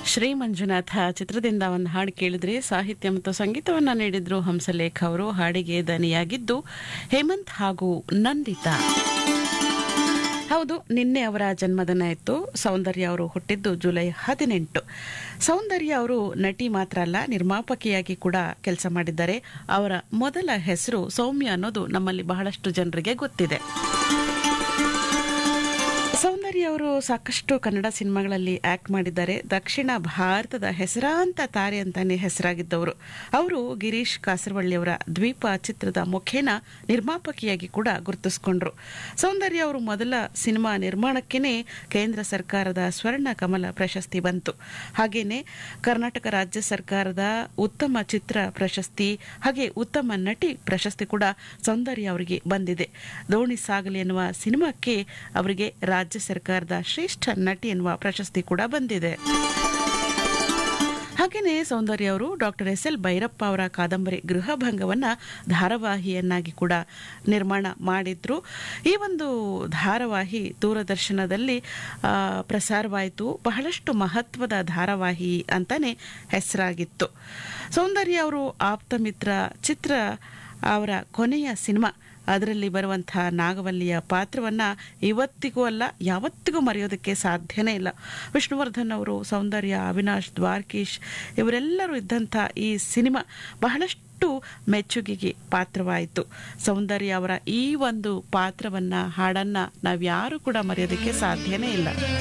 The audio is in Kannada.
ಶ್ರೀ ಮಂಜುನಾಥ ಚಿತ್ರದಿಂದ ಒಂದು ಹಾಡು ಕೇಳಿದ್ರೆ ಸಾಹಿತ್ಯ ಮತ್ತು ಸಂಗೀತವನ್ನ ನೀಡಿದ್ರು ಹಂಸಲೇಖ ಅವರು ಹಾಡಿಗೆ ದನಿಯಾಗಿದ್ದು ಹೇಮಂತ್ ಹಾಗೂ ನಂದಿತಾ ಹೌದು ನಿನ್ನೆ ಅವರ ಜನ್ಮದಿನ ಇತ್ತು ಸೌಂದರ್ಯ ಅವರು ಹುಟ್ಟಿದ್ದು ಜುಲೈ ಹದಿನೆಂಟು ಸೌಂದರ್ಯ ಅವರು ನಟಿ ಮಾತ್ರ ಅಲ್ಲ ನಿರ್ಮಾಪಕಿಯಾಗಿ ಕೂಡ ಕೆಲಸ ಮಾಡಿದ್ದಾರೆ ಅವರ ಮೊದಲ ಹೆಸರು ಸೌಮ್ಯ ಅನ್ನೋದು ನಮ್ಮಲ್ಲಿ ಬಹಳಷ್ಟು ಜನರಿಗೆ ಗೊತ್ತಿದೆ ಸೌಂದರ್ಯ ಅವರು ಸಾಕಷ್ಟು ಕನ್ನಡ ಸಿನಿಮಾಗಳಲ್ಲಿ ಆಕ್ಟ್ ಮಾಡಿದ್ದಾರೆ ದಕ್ಷಿಣ ಭಾರತದ ಹೆಸರಾಂತ ತಾರೆ ಅಂತಾನೆ ಹೆಸರಾಗಿದ್ದವರು ಅವರು ಗಿರೀಶ್ ಕಾಸರವಳ್ಳಿ ಅವರ ದ್ವೀಪ ಚಿತ್ರದ ಮುಖೇನ ನಿರ್ಮಾಪಕಿಯಾಗಿ ಕೂಡ ಗುರುತಿಸಿಕೊಂಡ್ರು ಸೌಂದರ್ಯ ಅವರು ಮೊದಲ ಸಿನಿಮಾ ನಿರ್ಮಾಣಕ್ಕೇನೆ ಕೇಂದ್ರ ಸರ್ಕಾರದ ಸ್ವರ್ಣ ಕಮಲ ಪ್ರಶಸ್ತಿ ಬಂತು ಹಾಗೇನೆ ಕರ್ನಾಟಕ ರಾಜ್ಯ ಸರ್ಕಾರದ ಉತ್ತಮ ಚಿತ್ರ ಪ್ರಶಸ್ತಿ ಹಾಗೆ ಉತ್ತಮ ನಟಿ ಪ್ರಶಸ್ತಿ ಕೂಡ ಸೌಂದರ್ಯ ಅವರಿಗೆ ಬಂದಿದೆ ದೋಣಿ ಸಾಗಲಿ ಎನ್ನುವ ಸಿನಿಮಾಕ್ಕೆ ಅವರಿಗೆ ರಾಜ್ಯ ಸರ್ಕಾರದ ಶ್ರೇಷ್ಠ ನಟಿ ಎನ್ನುವ ಪ್ರಶಸ್ತಿ ಕೂಡ ಬಂದಿದೆ ಹಾಗೆಯೇ ಸೌಂದರ್ಯ ಅವರು ಡಾಕ್ಟರ್ ಎಸ್ ಎಲ್ ಭೈರಪ್ಪ ಅವರ ಕಾದಂಬರಿ ಗೃಹಭಂಗವನ್ನ ಧಾರಾವಾಹಿಯನ್ನಾಗಿ ಕೂಡ ನಿರ್ಮಾಣ ಮಾಡಿದ್ರು ಈ ಒಂದು ಧಾರಾವಾಹಿ ದೂರದರ್ಶನದಲ್ಲಿ ಆ, ಪ್ರಸಾರವಾಯಿತು ಬಹಳಷ್ಟು ಮಹತ್ವದ ಧಾರಾವಾಹಿ ಅಂತಾನೆ ಹೆಸರಾಗಿತ್ತು ಸೌಂದರ್ಯ ಅವರು ಆಪ್ತ ಮಿತ್ರ ಚಿತ್ರ ಅವರ ಕೊನೆಯ ಸಿನಿಮಾ ಅದರಲ್ಲಿ ಬರುವಂತಹ ನಾಗವಲ್ಲಿಯ ಪಾತ್ರವನ್ನ ಇವತ್ತಿಗೂ ಅಲ್ಲ ಯಾವತ್ತಿಗೂ ಮರೆಯೋದಕ್ಕೆ ಸಾಧ್ಯನೇ ಇಲ್ಲ ವಿಷ್ಣುವರ್ಧನ್ ಅವರು ಸೌಂದರ್ಯ ಅವಿನಾಶ್ ದ್ವಾರಕೀಶ್ ಇವರೆಲ್ಲರೂ ಇದ್ದಂಥ ಈ ಸಿನಿಮಾ ಬಹಳಷ್ಟು ಮೆಚ್ಚುಗೆಗೆ ಪಾತ್ರವಾಯಿತು ಸೌಂದರ್ಯ ಅವರ ಈ ಒಂದು ಪಾತ್ರವನ್ನ ಹಾಡನ್ನ ನಾವ್ಯಾರು ಕೂಡ ಮರೆಯೋದಕ್ಕೆ ಸಾಧ್ಯನೇ ಇಲ್ಲ